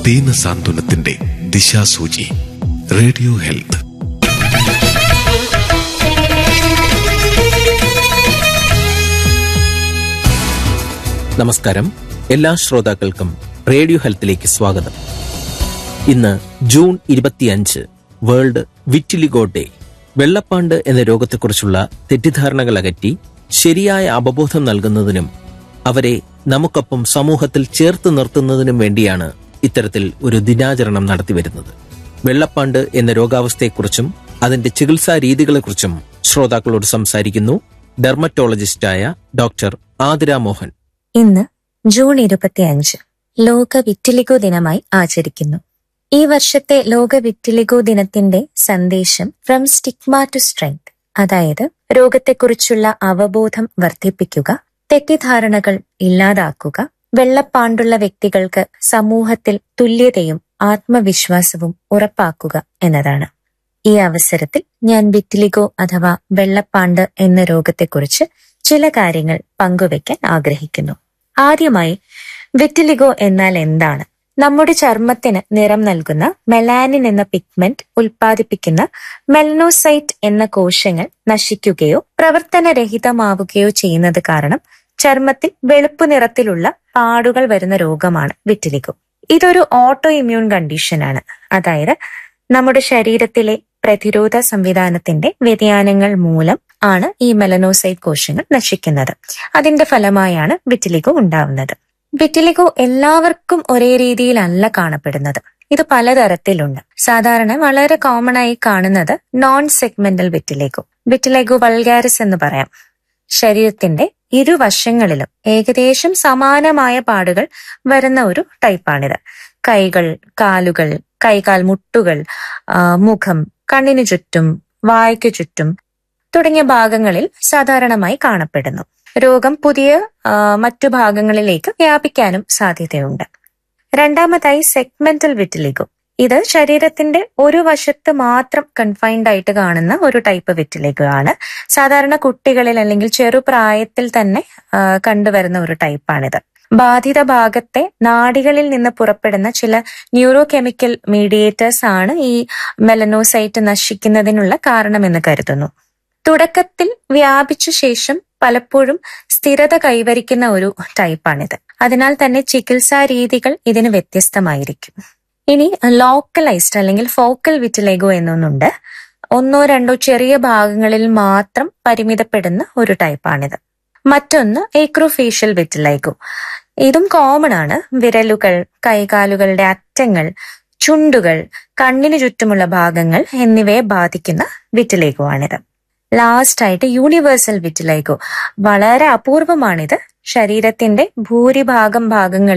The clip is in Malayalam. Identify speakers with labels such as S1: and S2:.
S1: ദീന സാന്ത്വനത്തിന്റെ ദിശാസൂചി റേഡിയോ ഹെൽത്ത്
S2: നമസ്കാരം എല്ലാ ശ്രോതാക്കൾക്കും റേഡിയോ ഹെൽത്തിലേക്ക് സ്വാഗതം ഇന്ന് ജൂൺ ഇരുപത്തിയഞ്ച് വേൾഡ് വിറ്റിലിഗോ ഡേ വെള്ളപ്പാണ്ട് എന്ന രോഗത്തെക്കുറിച്ചുള്ള തെറ്റിദ്ധാരണകൾ അകറ്റി ശരിയായ അവബോധം നൽകുന്നതിനും അവരെ നമുക്കൊപ്പം സമൂഹത്തിൽ ചേർത്ത് നിർത്തുന്നതിനും വേണ്ടിയാണ് ഇത്തരത്തിൽ ഒരു ദിനാചരണം നടത്തിവരുന്നത് വെള്ളപ്പാണ്ട് എന്ന രോഗാവസ്ഥയെക്കുറിച്ചും അതിന്റെ ചികിത്സാ രീതികളെക്കുറിച്ചും ശ്രോതാക്കളോട് സംസാരിക്കുന്നു ഡെർമറ്റോളജിസ്റ്റായ ഡോക്ടർ ആതിര മോഹൻ
S3: ഇന്ന് ജൂൺ ഇരുപത്തിയഞ്ച് ലോക വിറ്റിലിഗോ ദിനമായി ആചരിക്കുന്നു ഈ വർഷത്തെ ലോക വിറ്റിലിഗോ ദിനത്തിന്റെ സന്ദേശം ഫ്രം സ്റ്റിഗ്മ ടു സ്ട്രെങ്ത് അതായത് രോഗത്തെക്കുറിച്ചുള്ള അവബോധം വർദ്ധിപ്പിക്കുക തെറ്റിദ്ധാരണകൾ ഇല്ലാതാക്കുക വെള്ളപ്പാണ്ടുള്ള വ്യക്തികൾക്ക് സമൂഹത്തിൽ തുല്യതയും ആത്മവിശ്വാസവും ഉറപ്പാക്കുക എന്നതാണ് ഈ അവസരത്തിൽ ഞാൻ വിറ്റിലിഗോ അഥവാ വെള്ളപ്പാണ്ട് എന്ന രോഗത്തെക്കുറിച്ച് ചില കാര്യങ്ങൾ പങ്കുവയ്ക്കാൻ ആഗ്രഹിക്കുന്നു ആദ്യമായി വിറ്റിലിഗോ എന്നാൽ എന്താണ് നമ്മുടെ ചർമ്മത്തിന് നിറം നൽകുന്ന മെലാനിൻ എന്ന പിഗ്മെന്റ് ഉൽപ്പാദിപ്പിക്കുന്ന മെലനോസൈറ്റ് എന്ന കോശങ്ങൾ നശിക്കുകയോ പ്രവർത്തനരഹിതമാവുകയോ ചെയ്യുന്നത് കാരണം ചർമ്മത്തിൽ വെളുപ്പ് നിറത്തിലുള്ള പാടുകൾ വരുന്ന രോഗമാണ് വിറ്റിലിഗോ ഇതൊരു ഓട്ടോ ഇമ്മ്യൂൺ കണ്ടീഷനാണ് അതായത് നമ്മുടെ ശരീരത്തിലെ പ്രതിരോധ സംവിധാനത്തിന്റെ വ്യതിയാനങ്ങൾ മൂലം ആണ് ഈ മെലനോസൈറ്റ് കോശങ്ങൾ നശിക്കുന്നത് അതിന്റെ ഫലമായാണ് വിറ്റിലിഗോ ഉണ്ടാവുന്നത് വിറ്റിലിഗോ എല്ലാവർക്കും ഒരേ രീതിയിലല്ല കാണപ്പെടുന്നത് ഇത് പലതരത്തിലുണ്ട് സാധാരണ വളരെ കോമൺ ആയി കാണുന്നത് non segmental vitiligo vitiligo vulgaris എന്ന് പറയാം ശരീരത്തിന്റെ ഇരുവശങ്ങളിലും ഏകദേശം സമാനമായ പാടുകൾ വരുന്ന ഒരു ടൈപ്പാണിത് കൈകൾ കാലുകൾ കൈകാൽ മുട്ടുകൾ ആ, മുഖം കണ്ണിനു ചുറ്റും വായ്ക്കു ചുറ്റും തുടങ്ങിയ ഭാഗങ്ങളിൽ സാധാരണമായി കാണപ്പെടുന്നു രോഗം പുതിയ ആ, മറ്റു ഭാഗങ്ങളിലേക്ക് വ്യാപിക്കാനും സാധ്യതയുണ്ട് രണ്ടാമതായി സെഗ്മെന്റൽ വിറ്റിലിഗോ ഇത് ശരീരത്തിന്റെ ഒരു വശത്ത് മാത്രം കൺഫൈൻഡ് ആയിട്ട് കാണുന്ന ഒരു ടൈപ്പ് വിറ്റിലിഗോ ആണ് സാധാരണ കുട്ടികളിൽ അല്ലെങ്കിൽ ചെറുപ്രായത്തിൽ തന്നെ ആ, കണ്ടുവരുന്ന ഒരു ടൈപ്പാണിത് ബാധിത ഭാഗത്തെ നാഡികളിൽ നിന്ന് പുറപ്പെടുന്ന ചില ന്യൂറോ കെമിക്കൽ മീഡിയേറ്റേഴ്സ് ആണ് ഈ മെലനോസൈറ്റ് നശിക്കുന്നതിനുള്ള കാരണമെന്ന് കരുതുന്നു തുടക്കത്തിൽ വ്യാപിച്ച ശേഷം പലപ്പോഴും സ്ഥിരത കൈവരിക്കുന്ന ഒരു ടൈപ്പാണിത് അതിനാൽ തന്നെ ചികിത്സാ രീതികൾ ഇതിന് വ്യത്യസ്തമായിരിക്കും ഇനി ലോക്കലൈസ്ഡ് അല്ലെങ്കിൽ ഫോക്കൽ വിറ്റിലേഗോ എന്നൊന്നുണ്ട് ഒന്നോ രണ്ടോ ചെറിയ ഭാഗങ്ങളിൽ മാത്രം പരിമിതപ്പെടുന്ന ഒരു ടൈപ്പാണിത് മറ്റൊന്ന് ഏക്രോഫേഷ്യൽ വിറ്റിലൈഗോ ഇതും കോമൺ ആണ് വിരലുകൾ കൈകാലുകളുടെ അറ്റങ്ങൾ ചുണ്ടുകൾ കണ്ണിന് ചുറ്റുമുള്ള ഭാഗങ്ങൾ എന്നിവയെ ബാധിക്കുന്ന വിറ്റിലേഗോ ആണിത് ലാസ്റ്റ് ആയിട്ട് യൂണിവേഴ്സൽ വിറ്റിലൈഗോ വളരെ അപൂർവമാണിത് ശരീരത്തിന്റെ ഭൂരിഭാഗം ഭാഗങ്ങളിൽ